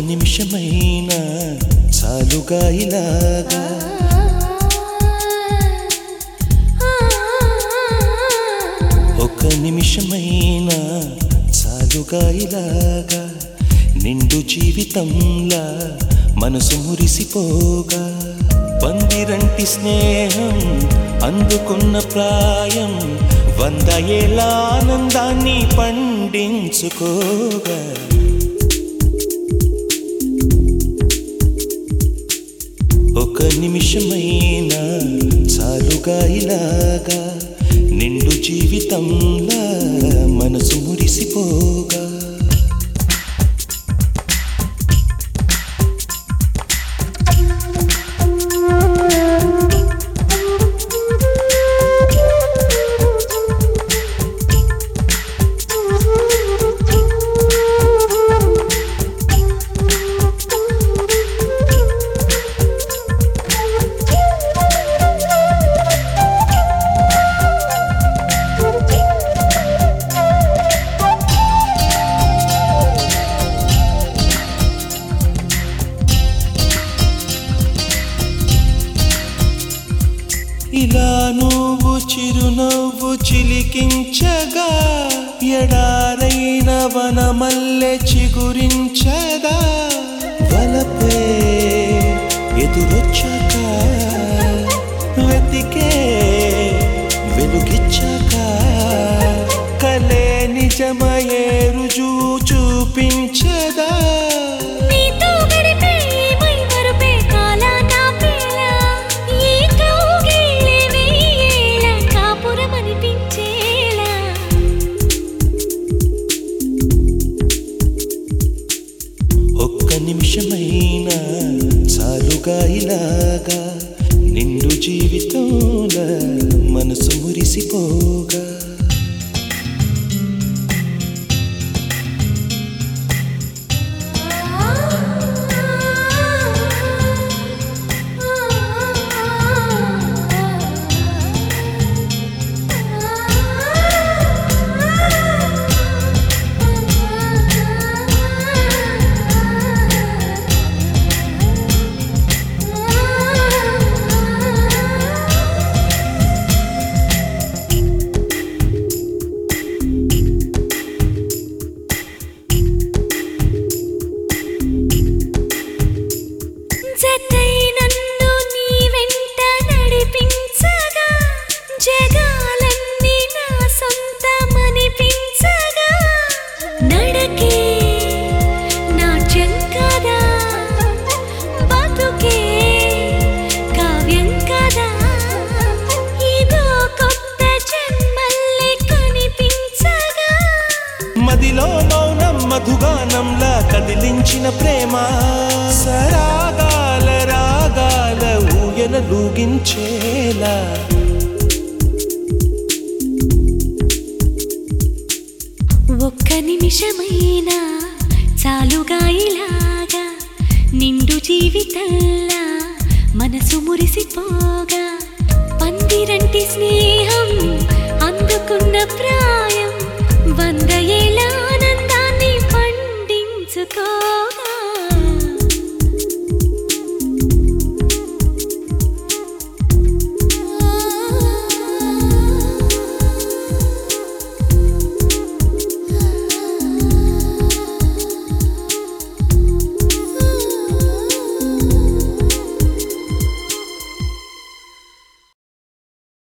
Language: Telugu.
నిమిషమైనా చాలుగా ఇలాగా ఒక నిమిషమైనా చాలుగా ఇలాగా నిండు జీవితంలా మనసు మురిసిపోగా పందిరంటి స్నేహం అందుకున్న ప్రాయం వంద ఏళ్ళ ఆనందాన్ని పండించుకోగా ఒక నిమిషమైనా చాలుగా ఇలాగా నిండు జీవితంలా మనసు మురిసిపోగా ఇలా నువ్వు చిరునవ్వు చిలికించగా ఎడారైన వనమల్లె చిగురించగా వలపే ఎదురొచ్చాక వెతికే వెలుగిచ్చాక కలే నిజమయే రుజువు చూపించదా నీతో గడిపే మైమరుపే కాలానాపేలా ఈ కౌగిలి వేయేల కాపురమనిపించేలా ఒక్క నిమిషమైనా చాలుగా ఇలాగా నిండు జీవితంలా మనసు మురిసిపోగా జతై నన్ను నీ వెంట నడిపించగా జగాలన్నీ నా సొంతమనిపించగా నడకే నాట్యం కదా బతుకే కావ్యం కదా ఇదో కొత్త జన్మల్లే కనిపించగా మదిలో మౌనం మధుగానంలా కదిలించిన ప్రేమ సరాగాల రాగాల ఊయల లూగించేలా ఒక్క నిమిషమైనా చాలుగా ఇలాగా నిండు జీవితంలా మనసు మురిసిపోగా పందిరంటి స్నేహం అందుకున్న ప్రా